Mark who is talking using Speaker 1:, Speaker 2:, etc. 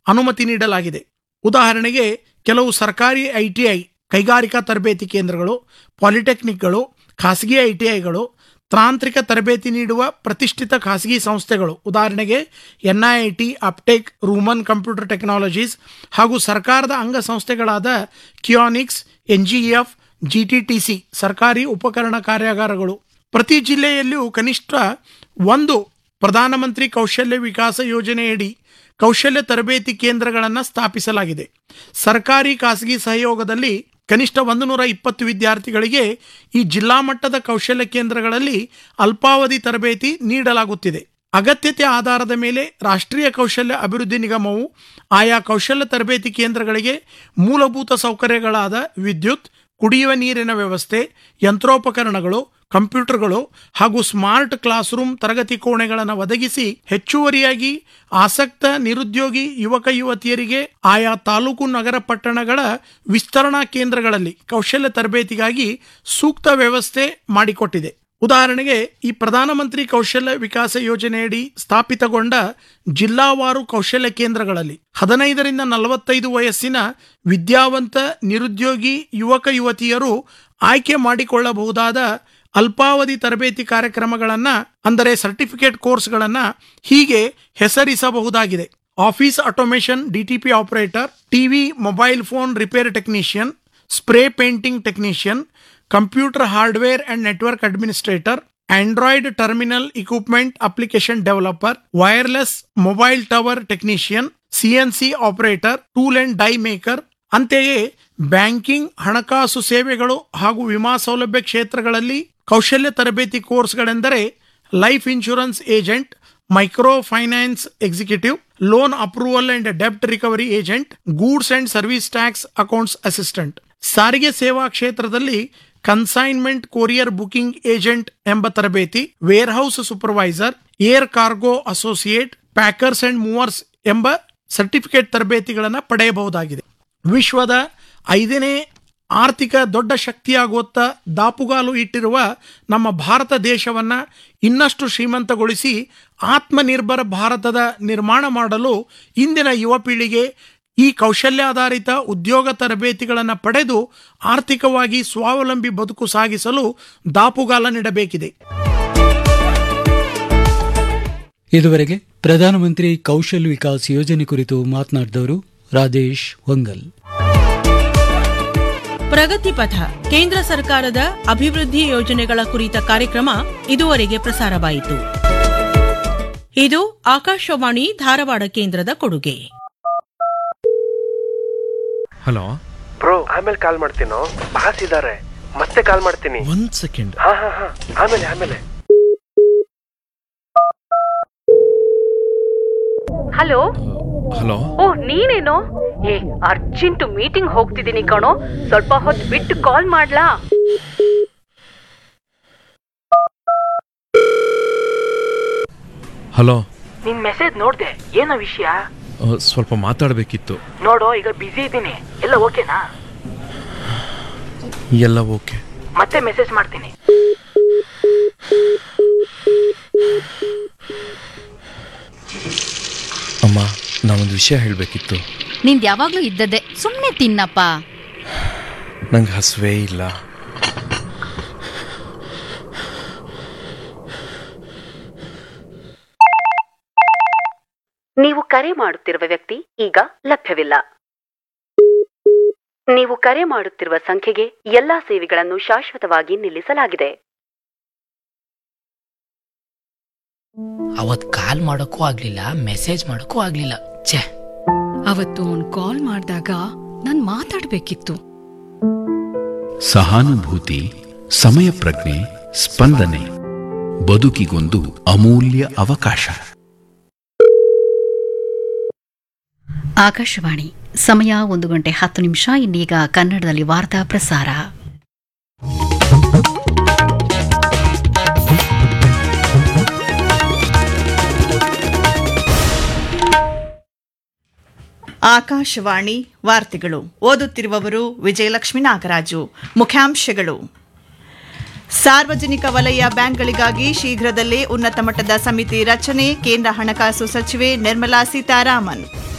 Speaker 1: ಅನುಮತಿ ನೀಡಲಾಗಿದೆ ಉದಾಹರಣೆಗೆ ಕೆಲವು ಸರ್ಕಾರಿ ಐಟಿಐ ಕೈಗಾರಿಕಾ ತರಬೇತಿ ಕೇಂದ್ರಗಳು ಪಾಲಿಟೆಕ್ನಿಕ್ಗಳು ಖಾಸಗಿ ಐಟಿಐಗಳು ತಾಂತ್ರಿಕ ತರಬೇತಿ ನೀಡುವ ಪ್ರತಿಷ್ಠಿತ ಖಾಸಗಿ ಸಂಸ್ಥೆಗಳು ಉದಾಹರಣೆಗೆ ಎನ್ಐಐಟಿ ಅಪ್ಟೆಕ್ ರೂಮನ್ ಕಂಪ್ಯೂಟರ್ ಟೆಕ್ನಾಲಜೀಸ್ ಹಾಗೂ ಸರ್ಕಾರದ ಅಂಗಸಂಸ್ಥೆಗಳಾದ ಕಿಯಾನಿಕ್ಸ್ ಎನ್ಜಿಇಎಫ್ ಜಿಟಿಟಿಸಿ ಸರ್ಕಾರಿ ಉಪಕರಣ ಕಾರ್ಯಾಗಾರಗಳು ಪ್ರತಿ ಜಿಲ್ಲೆಯಲ್ಲಿಯೂ ಕನಿಷ್ಠ ಒಂದು ಪ್ರಧಾನಮಂತ್ರಿ ಕೌಶಲ್ಯ ವಿಕಾಸ ಯೋಜನೆಯಡಿ ಕೌಶಲ್ಯ ತರಬೇತಿ ಕೇಂದ್ರಗಳನ್ನು ಸ್ಥಾಪಿಸಲಾಗಿದೆ ಸರ್ಕಾರಿ ಖಾಸಗಿ ಸಹಯೋಗದಲ್ಲಿ ಕನಿಷ್ಠ ಒಂದು ನೂರ ಇಪ್ಪತ್ತು ವಿದ್ಯಾರ್ಥಿಗಳಿಗೆ ಈ ಜಿಲ್ಲಾ ಮಟ್ಟದ ಕೌಶಲ್ಯ ಕೇಂದ್ರಗಳಲ್ಲಿ ಅಲ್ಪಾವಧಿ ತರಬೇತಿ ನೀಡಲಾಗುತ್ತಿದೆ ಅಗತ್ಯತೆ ಆಧಾರದ ಮೇಲೆ ರಾಷ್ಟ್ರೀಯ ಕೌಶಲ್ಯ ಅಭಿವೃದ್ಧಿ ನಿಗಮವು ಆಯಾ ಕೌಶಲ್ಯ ತರಬೇತಿ ಕೇಂದ್ರಗಳಿಗೆ ಮೂಲಭೂತ ಸೌಕರ್ಯಗಳಾದ ವಿದ್ಯುತ್ ಕುಡಿಯುವ ನೀರಿನ ವ್ಯವಸ್ಥೆ ಯಂತ್ರೋಪಕರಣಗಳು ಕಂಪ್ಯೂಟರ್ಗಳು ಹಾಗೂ ಸ್ಮಾರ್ಟ್ ಕ್ಲಾಸ್ ರೂಮ್ ತರಗತಿ ಕೋಣೆಗಳನ್ನು ಒದಗಿಸಿ ಹೆಚ್ಚುವರಿಯಾಗಿ ಆಸಕ್ತ ನಿರುದ್ಯೋಗಿ ಯುವಕ ಯುವತಿಯರಿಗೆ ಆಯಾ ತಾಲೂಕು ನಗರ ಪಟ್ಟಣಗಳ ವಿಸ್ತರಣಾ ಕೇಂದ್ರಗಳಲ್ಲಿ ಕೌಶಲ್ಯ ತರಬೇತಿಗಾಗಿ ಸೂಕ್ತ ವ್ಯವಸ್ಥೆ ಮಾಡಿಕೊಟ್ಟಿದೆ ಉದಾಹರಣೆಗೆ ಈ ಪ್ರಧಾನಮಂತ್ರಿ ಕೌಶಲ್ಯ ವಿಕಾಸ ಯೋಜನೆಯಡಿ ಸ್ಥಾಪಿತಗೊಂಡ ಜಿಲ್ಲಾವಾರು ಕೌಶಲ್ಯ ಕೇಂದ್ರಗಳಲ್ಲಿ ಹದಿನೈದರಿಂದ ನಲವತ್ತೈದು ವಯಸ್ಸಿನ ವಿದ್ಯಾವಂತ ನಿರುದ್ಯೋಗಿ ಯುವಕ ಯುವತಿಯರು ಆಯ್ಕೆ ಮಾಡಿಕೊಳ್ಳಬಹುದಾದ ಅಲ್ಪಾವಧಿ ತರಬೇತಿ ಕಾರ್ಯಕ್ರಮಗಳನ್ನು ಅಂದರೆ ಸರ್ಟಿಫಿಕೇಟ್ ಕೋರ್ಸ್ಗಳನ್ನು ಹೀಗೆ ಹೆಸರಿಸಬಹುದಾಗಿದೆ office automation DTP operator TV mobile phone repair technician spray painting technician computer hardware and network administrator android terminal equipment application developer wireless mobile tower technician CNC operator tool and die maker ಅಂತೆಯೇ banking ಹಣಕಾಸು ಸೇವೆಗಳು ಹಾಗೂ ವಿಮಾ ಸೌಲಭ್ಯ ಕ್ಷೇತ್ರಗಳಲ್ಲಿ ಕೌಶಲ್ಯ ತರಬೇತಿ ಕೋರ್ಸ್ಗಳೆಂದರೆ life insurance agent micro finance executive loan approval and ಡೆಬ್ಟ್ recovery agent goods and service tax accounts assistant ಸಾರಿಗೆ ಸೇವಾ ಕ್ಷೇತ್ರದಲ್ಲಿ ಕನ್ಸೈನ್ಮೆಂಟ್ ಕೊರಿಯರ್ ಬುಕಿಂಗ್ ಏಜೆಂಟ್ ಎಂಬ ತರಬೇತಿ warehouse supervisor air cargo associate packers and movers ಎಂಬ ಸರ್ಟಿಫಿಕೇಟ್ ತರಬೇತಿಗಳನ್ನು ಪಡೆಯಬಹುದಾಗಿದೆ ವಿಶ್ವದ ಐದನೇ ಆರ್ಥಿಕ ದೊಡ್ಡ ಶಕ್ತಿಯಾಗುವತ್ತ ದಾಪುಗಾಲು ಇಟ್ಟಿರುವ ನಮ್ಮ ಭಾರತ ದೇಶವನ್ನು ಇನ್ನಷ್ಟು ಶ್ರೀಮಂತಗೊಳಿಸಿ ಆತ್ಮನಿರ್ಭರ ಭಾರತದ ನಿರ್ಮಾಣ ಮಾಡಲು ಇಂದಿನ ಯುವ ಪೀಳಿಗೆ ಈ ಕೌಶಲ್ಯಾಧಾರಿತ ಉದ್ಯೋಗ ತರಬೇತಿಗಳನ್ನು ಪಡೆದು ಆರ್ಥಿಕವಾಗಿ ಸ್ವಾವಲಂಬಿ ಬದುಕು ಸಾಗಿಸಲು ದಾಪುಗಾಲ ನೀಡಬೇಕಿದೆ
Speaker 2: ಇದುವರೆಗೆ ಪ್ರಧಾನಮಂತ್ರಿ ಕೌಶಲ್ ವಿಕಾಸ್ ಯೋಜನೆ ಕುರಿತು ಮಾತನಾಡಿದವರು ರಾಜೇಶ್ ಹೊಂಗಲ್
Speaker 3: ಪ್ರಗತಿ ಪಥ ಕೇಂದ್ರ ಸರ್ಕಾರದ ಅಭಿವೃದ್ಧಿ ಯೋಜನೆಗಳ ಕುರಿತ ಕಾರ್ಯಕ್ರಮ ಇದುವರೆಗೆ ಪ್ರಸಾರವಾಯಿತು ಇದು ಆಕಾಶವಾಣಿ ಧಾರವಾಡ ಕೇಂದ್ರದ ಕೊಡುಗೆ
Speaker 4: ಹಲೋ
Speaker 5: ಬ್ರೋ ಆಮೇಲೆ ಕಾಲ್ ಮಾಡ್ತೀನೋ ಬಾಸ್ ಇದಾರೆ ಮತ್ತೆ ಕಾಲ್ ಮಾಡ್ತೀನಿ
Speaker 4: ಒಂದ್ ಸೆಕೆಂಡ್
Speaker 5: ಹಾ ಹಾ ಹಾ ಆಮೇಲೆ ಆಮೇಲೆ
Speaker 6: ಹಲೋ
Speaker 4: ಹಲೋ
Speaker 6: ಓ ನೀನೇನು ಏ ಅರ್ಜೆಂಟ್ ಮೀಟಿಂಗ್ ಹೋಗ್ತಿದ್ದೀನಿ ಕಣೋ ಸ್ವಲ್ಪ ಹೊತ್ತು ಬಿಟ್ಟು ಕಾಲ್ ಮಾಡ್ಲಾ
Speaker 4: ಹಲೋ
Speaker 6: ನಿನ್ ಮೆಸೇಜ್ ನೋಡ್ದೆ ಏನೋ ವಿಷಯ
Speaker 4: ಆ, ಸ್ವಲ್ಪ ಮಾತಾಡಬೇಕಿತ್ತು
Speaker 6: ನೋಡು ಈಗ ಬಿಸಿ ಇದ್ದೀನಿ ಎಲ್ಲ ಓಕೆನಾ
Speaker 4: ಎಲ್ಲ ಓಕೆ
Speaker 6: ಮತ್ತೆ ಮೆಸೇಜ್ ಮಾಡ್ತೀನಿ
Speaker 4: ಅಮ್ಮ ನಾವೊಂದು ವಿಷಯ ಹೇಳಬೇಕಿತ್ತು
Speaker 7: ನಿಂದ್ ಯಾವಾಗ್ಲೂ ಇದ್ದದ್ದೇ ಸುಮ್ನೆ ತಿನ್ನಪ್ಪ
Speaker 4: ನಂಗೆ ಹಸುವೇ ಇಲ್ಲ
Speaker 6: ನೀವು ಕರೆ ಮಾಡುತ್ತಿರುವ ವ್ಯಕ್ತಿ ಈಗ ಲಭ್ಯವಿಲ್ಲ ನೀವು ಕರೆ ಮಾಡುತ್ತಿರುವ ಸಂಖ್ಯೆಗೆ ಎಲ್ಲಾ ಸೇವೆಗಳನ್ನು ಶಾಶ್ವತವಾಗಿ ನಿಲ್ಲಿಸಲಾಗಿದೆ
Speaker 8: ಅವತ್ ಕಾಲ್ ಮಾಡೋಕ್ಕೂ ಆಗ್ಲಿಲ್ಲ ಮೆಸೇಜ್ ಮಾಡೋಕ್ಕೂ ಆಗ್ಲಿಲ್ಲ ಛೇ
Speaker 9: ಅವತ್ತು ಅವ್ನ್ ಕಾಲ್ ಮಾಡಿದಾಗ ನಾನ್ ಮಾತಾಡ್ಬೇಕಿತ್ತು
Speaker 10: ಸಹಾನುಭೂತಿ ಸಮಯ ಪ್ರಜ್ಞೆ ಸ್ಪಂದನೆ ಬದುಕಿಗೊಂದು ಅಮೂಲ್ಯ ಅವಕಾಶ
Speaker 7: ಆಕಾಶವಾಣಿ ಸಮಯ ಒಂದು ಗಂಟೆ ಹತ್ತು ನಿಮಿಷ ಇನ್ನೀಗ ಕನ್ನಡದಲ್ಲಿ ವಾರ್ತಾ ಪ್ರಸಾರ
Speaker 11: ಆಕಾಶವಾಣಿ ವಾರ್ತೆಗಳು ಓದುತ್ತಿರುವವರು ವಿಜಯಲಕ್ಷ್ಮಿ ನಾಗರಾಜು ಮುಖ್ಯಾಂಶಗಳು ಸಾರ್ವಜನಿಕ ವಲಯ ಬ್ಯಾಂಕ್ಗಳಿಗಾಗಿ ಶೀಘ್ರದಲ್ಲೇ ಉನ್ನತ ಮಟ್ಟದ ಸಮಿತಿ ರಚನೆ ಕೇಂದ್ರ ಹಣಕಾಸು ಸಚಿವೆ ನಿರ್ಮಲಾ ಸೀತಾರಾಮನ್